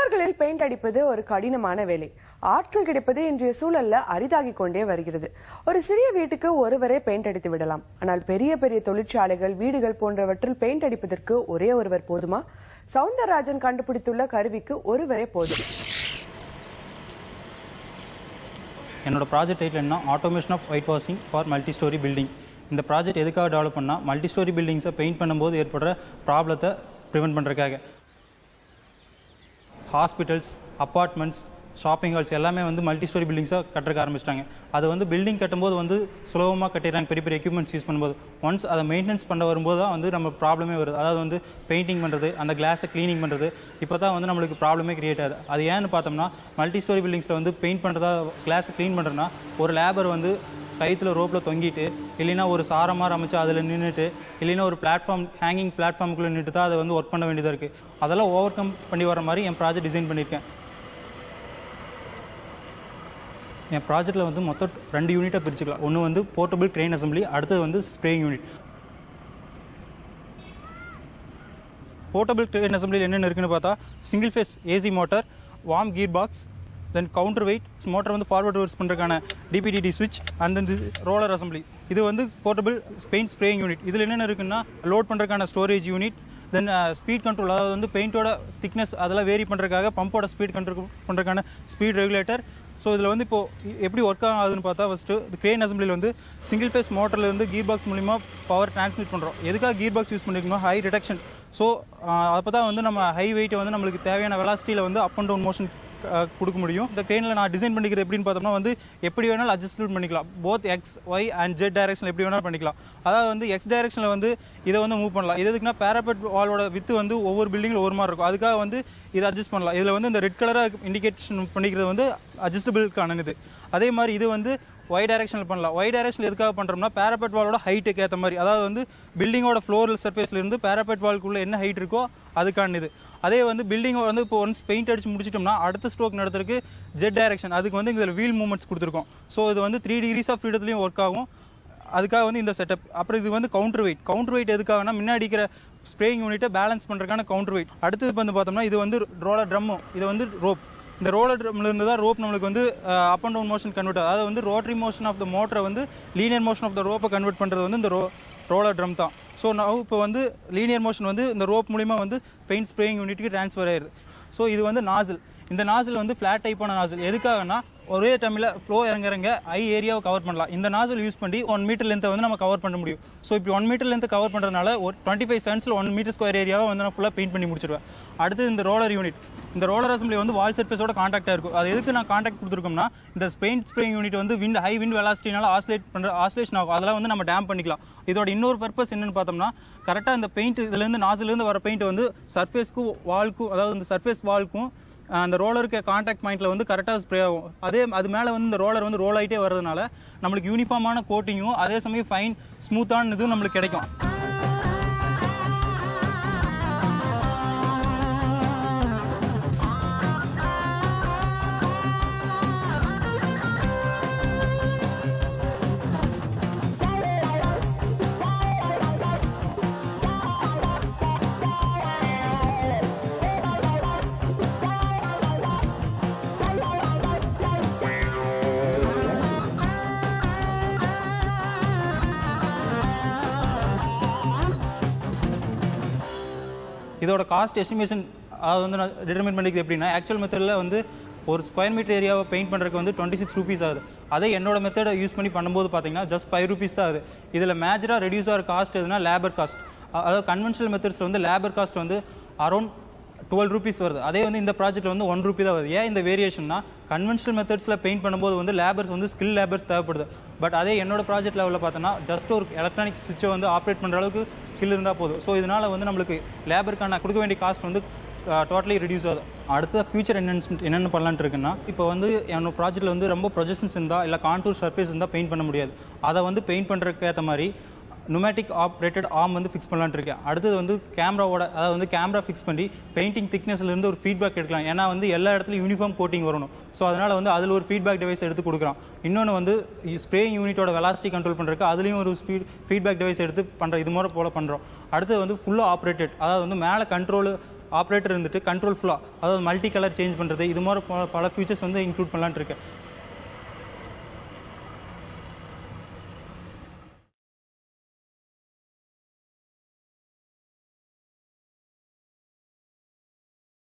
நகரங்களில் பெயிண்ட் அடிப்பது ஒரு கடினமான வேலை ஆட்கள் கிடைப்பது இன்றைய சூழல்ல அரிதாகிக் கொண்டே வருகிறது ஒரு சிறிய வீட்டுக்கு ஒருவரே பெயிண்ட் அடித்து விடலாம் ஆனால் பெரிய பெரிய தொழிற்சாலைகள் வீடுகள் போன்றவற்றில் பெயிண்ட் அடிப்பதற்கு ஒரே ஒருவர் போதுமா சவுந்தரராஜன் கண்டுபிடித்துள்ள கருவிக்கு ஒருவரே போதும் என்னோட ப்ராஜெக்ட் டைட்டில் என்ன automation of white washing for multi storey building இந்த ப்ராஜெக்ட் எதுக்காக டெவலப் பண்ணால் மல்டி ஸ்டோரி பில்டிங்ஸை பெயிண்ட் பண்ணும்போது ஏற்படுற ப்ராப்ளத்தை ப்ரிவென்ட் பண்ணுறதுக்காக ஹாஸ்பிட்டல்ஸ் அப்பார்ட்மெண்ட்ஸ் ஷாப்பிங் ஹால்ஸ் எல்லாமே வந்து மல்டி ஸ்டோரி பில்டிங்ஸாக கட்டுறக்க ஆரம்பிச்சிட்டாங்க அது வந்து பில்டிங் கட்டும்போது வந்து சுலபமாக கட்டிடுறாங்க பெரிய பெரிய எக்யூப்மெண்ட்ஸ் யூஸ் பண்ணும்போது ஒன்ஸ் அதை மெயின்டெனன்ஸ் பண்ண வரும்போது தான் வந்து நம்ம ப்ராப்ளமே வருது அதாவது வந்து பெயிண்டிங் பண்ணுறது அந்த கிளாஸை க்ளீனிங் பண்ணுறது இப்போ தான் வந்து நம்மளுக்கு ப்ராப்ளமே கிரியேட் ஆகுது அது ஏன்னு பார்த்தோம்னா மல்டி ஸ்டோரி பில்டிங்ஸில் வந்து பெயிண்ட் பண்ணுறதா கிளாஸை க்ளீன் பண்ணுறதுனா ஒரு லேபர் வந்து கயித்துல ரோப்பில் தொங்கிட்டு இல்லைன்னா ஒரு சாரமாக அமைச்சு அதில் நின்றுட்டு இல்லைன்னா ஒரு பிளாட்ஃபார்ம் ஹேங்கிங் பிளாட்ஃபார்முக்குள்ளே நின்று தான் அதை வந்து ஒர்க் பண்ண வேண்டியதாக இருக்குது அதெல்லாம் ஓவர் கம் பண்ணி வர மாதிரி என் ப்ராஜெக்ட் டிசைன் பண்ணியிருக்கேன் என் ப்ராஜெக்ட்டில் வந்து மொத்தம் ரெண்டு யூனிட்டாக பிரிச்சுக்கலாம் ஒன்று வந்து போர்ட்டபிள் க்ரெயின் அசம்பிளி அடுத்தது வந்து ஸ்ப்ரேயிங் யூனிட் போர்ட்டபிள் க்ரெயின் அசம்பிளியில் என்னென்ன இருக்குன்னு பார்த்தா single phase AC motor worm gear box then counter weight motor வந்து ஃபார்வர்ட் ரிவர்ஸ் பண்ணுறதுக்கான டிபிடிடி சுவிட்ச் அண்ட் தென் ரோலர் அசம்பிளி இது வந்து போர்ட்டபிள் பெயிண்ட் ஸ்ப்ரேயிங் யூனிட் இதில் என்னென்ன இருக்குன்னா லோட் பண்ணுறதுக்கான storage unit then speed control அதாவது வந்து பெயிண்டோட திக்னஸ் அதெல்லாம் வேரி பண்ணுறதுக்காக பம்போட ஸ்பீட் கண்ட்ரோல் பண்ணுறதுக்கான ஸ்பீட் ரெகுலேட்டர் ஸோ இதில் வந்து இப்போ எப்படி ஒர்க் ஆகுதுன்னு பார்த்தா ஃபஸ்ட்டு இந்த கிரேன் அசம்பிளியில் வந்து சிங்கிள் ஃபேஸ் மோட்டர்லேருந்து கீர் பாக்ஸ் மூலிமா பவர் டிரான்ஸ்மிட் பண்ணுறோம் எதுக்காக கீர் பாக்ஸ் யூஸ் பண்ணிருக்கணும் ஹை ரிடக்ஷன் ஸோ அப்போ தான் வந்து நம்ம ஹை வெயிட்டை வந்து நம்மளுக்கு தேவையான வெலாசிட்டியில் வந்து அப் அண்ட் டவுன் மோஷன் கொடுக்க முடியும் இந்த க்ரெயினில் நான் டிசைன் பண்ணிக்கிறது எப்படின்னு பார்த்தோம்னா வந்து எப்படி வேணாலும் அட்ஜஸ்ட்மெண்ட் பண்ணிக்கலாம் both X Y and Z டைரக்ஷனில் எப்படி வேணாலும் பண்ணிக்கலாம் அதாவது வந்து எக்ஸ் டைரக்ஷனில் வந்து இதை வந்து மூவ் பண்ணலாம் இது எதுக்குன்னா பேரபெட் வாலோட வித்து வந்து ஒவ்வொரு பில்டிங்கில் ஒரு மாதிரி இருக்கும் அதுக்காக வந்து இதை அட்ஜஸ்ட் பண்ணலாம் இதில் வந்து இந்த ரெட் கலராக இண்டிகேஷன் பண்ணிக்கிறது வந்து அட்ஜஸ்டபிளுக்கான இது அதே மாதிரி இது வந்து ஒய் டைரக்ஷனில் பண்ணலாம் ஒய் டைரக்ஷனில் எதுக்காக பண்ணுறோம்னா பேரபெட் வாலோட ஹைட்டுக்கு ஏற்ற மாதிரி அதாவது வந்து பில்டிங்கோட ஃப்ளோரல் சர்ஃபேஸ்ல இருந்து பேரபெட் வால்க்குள்ள என்ன ஹைட் இருக்கோ அதுக்கான இது அதே வந்து பில்டிங் வந்து இப்போ ஒன்ஸ் பெயிண்ட் அடிச்சு முடிச்சிட்டோம்னா அடுத்த ஸ்ட்ரோக் நடத்துறதுக்கு ஜெட் டைரக்ஷன் அதுக்கு வந்து இதில் வீல் மூவ்மெண்ட்ஸ் கொடுத்துருக்கோம் ஸோ இது வந்து த்ரீ டிகிரிஸ் ஆஃப் ஃப்ரீடத்துலையும் ஒர்க் ஆகும் அதுக்காக வந்து இந்த செட்டப் அப்புறம் இது வந்து கவுண்டர் வெயிட் கவுண்டர் வெயிட் எதுக்காகனா முன்னாடி இருக்கிற ஸ்ப்ரேயிங் யூனிட்டை பேலன்ஸ் பண்ணுறதுக்கான கவுண்டர் வெயிட் அடுத்தது வந்து பார்த்தோம்னா இது வந்து ரோலர் ட்ரம்மும் இது வந்து ரோப் இந்த ரோலர் ட்ரம்ல இருந்து தான் ரோப் நம்மளுக்கு வந்து up and down motion convert அதாவது வந்து ரோட்டரி மோஷன் ஆஃப் த மோட்டரை வந்து லீனியர் மோஷன் ஆஃப் த ரோப்பை கன்வெர்ட் பண்ணுறது வந்து இந்த ரோ ரோலர் ட்ரம் தான் ஸோ நான் இப்போ வந்து லீனியர் மோஷன் வந்து இந்த ரோப் மூலிமா வந்து பெயிண்ட் ஸ்ப்ரேயிங் யூனிட்டுக்கு ட்ரான்ஸ்ஃபர் ஆயிருது ஸோ இது வந்து நாசில் இந்த நாசில் வந்து ஃப்ளாட் டைப்பான நாசில் எதுக்காகனா ஒரே டைமில் ஃப்ளோ இறங்க இறங்க ஐ ஏரியாவை கவர் பண்ணலாம் இந்த நாசில் யூஸ் பண்ணி ஒன் மீட்டர் லென்த்தை வந்து நம்ம கவர் பண்ண முடியும் ஸோ இப்படி ஒன் மீட்டர் லென்த் கவர் பண்ணுறதுனால ஒரு டுவெண்ட்டி ஃபைவ் சென்ஸில் ஒன் மீட்டர் ஸ்கொயர் ஏரியாவை வந்து நான் ஃபுல்லாக பெயிண்ட் பண்ணி முடிச்சிருவேன் அடுத்து இந்த ரோலர் யூனிட் இந்த ரோலர் அசம்பிளி வந்து வால் சர்ஃபேஸோட காண்டாக்டாக இருக்கும் அது எதுக்கு நான் காண்டாக்ட் கொடுத்துருக்கோம்னா இந்த பெயிண்ட் ஸ்ப்ரேயிங் யூனிட் வந்து விண்ட் ஹை விண்ட் வெலாசிட்டினால ஆஸ்லேட் பண்ணுற ஆஸ்லேஷன் ஆகும் அதெல்லாம் வந்து நம்ம டேம் பண்ணிக்கலாம் இதோட இன்னொரு பர்பஸ் என்னன்னு பார்த்தோம்னா கரெக்டாக இந்த பெயிண்ட் இதுலேருந்து நாசிலேருந்து வர பெயிண்ட் வந்து சர்ஃபேஸ்க்கும் வால்க்கும் அதாவது இந்த சர்ஃபேஸ் வால்க்கும் அந்த ரோலருக்கு காண்டாக்ட் பாயிண்ட்ல வந்து கரெக்டாக ஸ்ப்ரே ஆகும் அதே அது மேலே வந்து இந்த ரோலர் வந்து ரோல் ஆகிட்டே வர்றதுனால நம்மளுக்கு யூனிஃபார்மான கோட்டிங்கும் அதே சமயம் ஃபைன் ஸ்மூத்தான இதுவும் நம்மளுக்கு கிடைக்கும் இதோட காஸ்ட் எஸ்டிமேஷன் அது வந்து நான் டிட்டர்மின் பண்ணிக்கிறது எப்படின்னா ஆக்சுவல் மெத்தடில் வந்து ஒரு ஸ்கொயர் மீட்டர் ஏரியாவை பெயிண்ட் பண்ணுறதுக்கு வந்து டுவெண்ட்டி சிக்ஸ் ருபீஸ் ஆகுது அதே என்னோட மெத்தடை யூஸ் பண்ணி பண்ணும்போது பார்த்தீங்கன்னா ஜஸ்ட் ஃபைவ் ருபீஸ் தான் ஆகுது இதில் மேஜராக ரெடியூஸ் ஆகிற காஸ்ட் எதுனா லேபர் காஸ்ட் அதாவது கன்வென்ஷனல் மெத்தட்ஸில் வந்து லேபர் காஸ்ட் வந்து அரௌண்ட் டுவெல் ருபீஸ் வருது அதே வந்து இந்த ப்ராஜெக்ட் வந்து ஒன் ருபி தான் வருது ஏன் இந்த வேரியேஷன்னா கன்வென்ஷனல் மெத்தட்ஸில் பெயிண்ட் பண்ணும்போது வந்து லேபர்ஸ் வந்து ஸ்கில் லேபர்ஸ் தேவைப்படுது பட் அதே என்னோட ப்ராஜெக்ட் லெவலில் பார்த்தோன்னா ஜஸ்ட் ஒரு எலக்ட்ரானிக் சுவிட்சை வந்து ஆப்ரேட் பண்ணுற அளவுக்கு ஸ்கில் இருந்தால் போதும் ஸோ இதனால் வந்து நம்மளுக்கு லேபருக்கான கொடுக்க வேண்டிய காஸ்ட் வந்து டோட்டலி ரெடியூஸ் ஆகுது அடுத்த ஃபியூச்சர் என்ஹான்ஸ்மெண்ட் என்னென்ன பண்ணலான்னு இருக்குன்னா இப்போ வந்து என்னோட ப்ராஜெக்ட்டில் வந்து ரொம்ப ப்ரொஜெக்ஷன்ஸ் இருந்தால் இல்லை கான்டூர் சர்ஃபேஸ் இருந்தால் பெயிண்ட் பண்ண முடியாது அதை வந்து பெயிண்ட் பண்ணுறதுக்கு ஏற்ற மாதிரி நுமேட்டிக் ஆப்ரேட்டட் ஆர்ம் வந்து ஃபிக்ஸ் பண்ணலான்னு இருக்கேன் அடுத்தது வந்து கேமராவோட அதாவது வந்து கேமரா ஃபிக்ஸ் பண்ணி பெயிண்டிங் திக்னஸ்ல இருந்து ஒரு ஃபீட்பேக் எடுக்கலாம் ஏன்னா வந்து எல்லா இடத்துலையும் யூனிஃபார்ம் கோட்டிங் வரணும் ஸோ அதனால வந்து அதில் ஒரு ஃபீட்பேக் டிவைஸ் எடுத்து கொடுக்குறோம் இன்னொன்று வந்து ஸ்ப்ரேயிங் யூனிட்டோட வெலாசிட்டி கண்ட்ரோல் பண்ணுறதுக்கு அதுலேயும் ஒரு ஸ்பீட் ஃபீட்பேக் டிவைஸ் எடுத்து பண்ணுற இது மாதிரி போல பண்ணுறோம் அடுத்தது வந்து ஃபுல்லாக ஆப்ரேட்டட் அதாவது வந்து மேலே கண்ட்ரோல் ஆப்ரேட்டர் இருந்துட்டு கண்ட்ரோல் ஃபுல்லாக அதாவது மல்டி கலர் சேஞ்ச் பண்ணுறது இது மாதிரி பல- பல ஃபியூச்சர்ஸ் வந்து இன்க்ளூட் பண்ணலான்னு இருக்கேன்